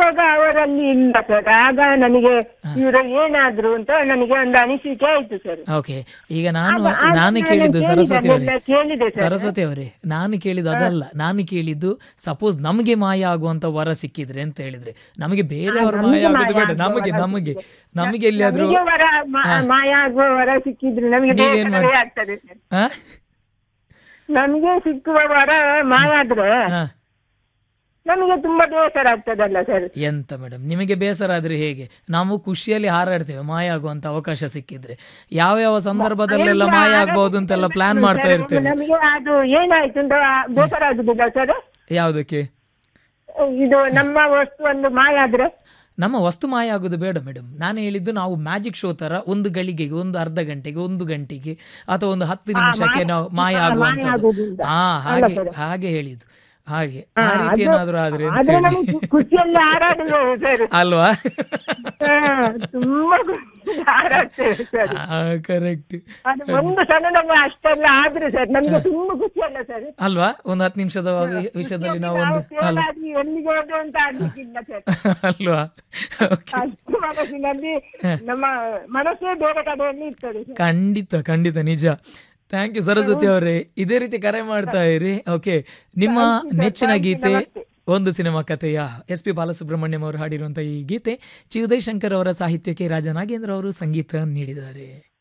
ಇವಾಗ ಅವರಲ್ಲಿ ಇಲ್ಲ ಸರ್ ಆಗ ನನಗೆ ಇವರು ಏನಾದ್ರು ಅಂತ ನನಗೆ ಒಂದು ಅನಿಸಿಕೆ ಆಯ್ತು ಸರ್ ಓಕೆ ಈಗ ನಾನು ಆಗ- ಆಗ ನಾನು ನಾನು ಕೇಳಿದ್ದು ಕೇಳಿದೆ, ಸರಸ್ವತಿ ಅವರೇ ಅದೆಲ್ಲ ಕೇಳಿದೆ ಸರ್. ಸರಸ್ವತಿ ಅವರೇ ನಾನು ಕೇಳಿದ್ದು ಅದಲ್ಲ ನಾನು ಕೇಳಿದ್ದು ಸಪೋಸ್ ನಮಗೆ ಮಾಯ ಆಗುವಂತ ವರ ಸಿಕ್ಕಿದ್ರೆ ಅಂತ ಹೇಳಿದ್ರೆ ನಮಗೆ ಬೇರೆಯವರು ನಮ್ಗೆ ಮಾಯ ಆಗೋದು ಮಾಯ ಬೇಡ ಆಗುವ ನಮಗೆ ವರ ನಮಗೆ ಸಿಕ್ಕಿದ್ರೆ. ನಮಗೆ ಎಲ್ಲಿಯಾದ್ರೂ ನಮಗೆ ವರ ಮಾ- ಮಾಯ ಆಗುವ ವರ ಸಿಕ್ಕಿದ್ರೆ ನಮಗೆ ನೀವೇನ್ ಬೇಸರವೇ ಮಾಡ್ತೀರಿ? ಆಗ್ತದೆ ಸರ್ ಆ? ನಮಗೆ ಸಿಕ್ಕುವ ವರ ಮಾಯ ಆದ್ರೆ ಆ. ನಮಗೆ ತುಂಬಾ ಬೇಸರ ಆಗ್ತದಲ್ಲ ಸರ್ ಎಂತ ಮೇಡಮ್ ನಿಮಗೆ ಬೇಸರ ಆದ್ರೆ ಹೇಗೆ ನಾವು ಖುಷಿಯಲ್ಲಿ ಹಾರಾಡ್ತೇವೆ ಮಾಯ ಆಗುವಂತ ಅವಕಾಶ ಸಿಕ್ಕಿದ್ರೆ ಯಾವ ಯಾವ ಸಂದರ್ಭದಲ್ಲೆಲ್ಲ ಮಾಯ ಆಗ್ಬಹುದು ಅಂತೆಲ್ಲ ಪ್ಲಾನ್ ಮಾಡ್ತಾ ಇರ್ತೇವೆ ನಮಗೆ ಅದು ಏನಾಯ್ತು ಅಂತ ಬೇಸರ ಆಗುದಿಲ್ಲ ಸರ್ ಯಾವುದಕ್ಕೆ ಇದು ನಮ್ಮ ವಸ್ತು ಒಂದು ಮಾಯ ಆದ್ರೆ ನಮ್ಮ ವಸ್ತು ಮಾಯ ಆಗೋದು ಬೇಡ ಮೇಡಮ್ ನಾನು ಹೇಳಿದ್ದು ನಾವು ಮ್ಯಾಜಿಕ್ ಶೋ ತರ ಒಂದು ಗಳಿಗೆಗೆ ಒಂದು ಅರ್ಧ ಗಂಟೆಗೆ ಒಂದು ಗಂಟೆಗೆ ಅಥವಾ ಒಂದು ಹತ್ತು ನಿಮಿಷಕ್ಕೆ ನಾವು ಮಾಯ ಆಗುವಂತದ್ದು ಆಗುವುದಿಲ್ಲ. ಹಾ ಹಾಗೆ ಹಾಗೆ ಹೇಳಿದ್ದು ಹಾಗೆ ಆ ರೀತಿ ಏನಾದ್ರು ಆದ್ರೆ ಅಂತ ಆದ್ರೆ ಹೇಳಿ. ನಮಗೆ ಖುಷಿಯಲ್ಲಿ ಹಾರಾಡುವ ಸರ್ ಅಲ್ವಾ ಹಾ, ತುಂಬಾ ಖುಷಿಯಲ್ಲಿ ಹಾರಾಡ್ತೇವೆ ಸರ್ ಕರೆಕ್ಟ್ ಅದು ಒಂದು ಸಲ ನಮಗೆ ಅಷ್ಟೆಲ್ಲ ಆದ್ರೆ ಸರ್ ನಮ್ಗೆ ತುಂಬಾ ಖುಷಿ ಅಲ್ಲ ಸರ್ ಅಲ್ವಾ ಒಂದು ಹತ್ತು ನಿಮಿಷದ ವಿ- ವಿಷಯದಲ್ಲಿ ನಾವು ಒಂದು ಅಲ್ವಾ ಕೇಳಾಗಿ ಎಲ್ಲಿಗೆ ಹೋದ ಅಂತ ಆಗ್ಲಿಕ್ಕಿಲ್ಲ ಸರ್ ಅಲ್ವಾ ಓಕೆ ಅಷ್ಟು ಮನಸ್ಸಿನಲ್ಲಿ ನಮ್ಮ ಮನಸ್ಸೇ ಬೇರೆ ಕಡೆಯಲ್ಲಿ ಇರ್ತದೆ ಸರ್ ಖಂಡಿತ ಖಂಡಿತ ನಿಜ ಥ್ಯಾಂಕ್ ಯು ಸರಸ್ವತಿ ಅವರೇ ಇದೇ ರೀತಿ ಕರೆ ಮಾಡ್ತಾ ಇರಿ ಓಕೆ ನಿಮ್ಮ ನೆಚ್ಚಿನ ಗೀತೆ ಒಂದು ಸಿನಿಮಾ ಕಥೆಯ ಎಸ್ ಪಿ ಬಾಲಸುಬ್ರಹ್ಮಣ್ಯಂ ಅವರು ಹಾಡಿರುವಂತಹ ಈ ಗೀತೆ ಚಿ ಉದಯ್ ಶಂಕರ್ ಅವರ ಸಾಹಿತ್ಯಕ್ಕೆ ರಾಜ ನಾಗೇಂದ್ರ ಅವರು ಸಂಗೀತ ನೀಡಿದ್ದಾರೆ